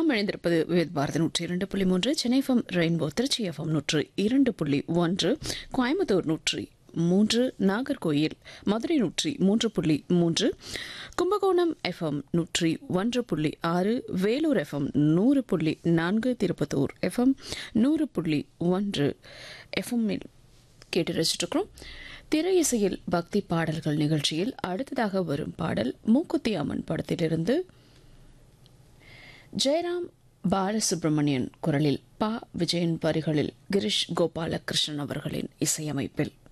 நாம் இணைந்திருப்பது விவேத் பாரதி நூற்றி இரண்டு புள்ளி மூன்று Chennai FM rainbow Tiruchi FM நூற்று இரண்டு புள்ளி ஒன்று கோயம்புத்தூர் நூற்றி மூன்று நாகர்கோயில் மதுரை நூற்றி மூன்று புள்ளி மூன்று கும்பகோணம் எஃப்எம் நூற்றி ஒன்று புள்ளி ஆறு வேலூர் எஃப்எம் நூறு புள்ளி நான்கு திருப்பத்தூர் எஃப்எம் நூறு புள்ளி ஒன்று எஃப்எம்மில் கேட்டு ரசிச்சிருக்கிறோம் திரை இசையில் பக்தி பாடல்கள் நிகழ்ச்சியில் அடுத்ததாக வரும் பாடல் மூக்குத்தி அம்மன் படத்திலிருந்து ஜெயராம் பாலசுப்ரமணியன் குரலில் பா விஜயன் வரிகளில் கிரிஷ் கோபாலகிருஷ்ணன் அவர்களின் இசையமைப்பில்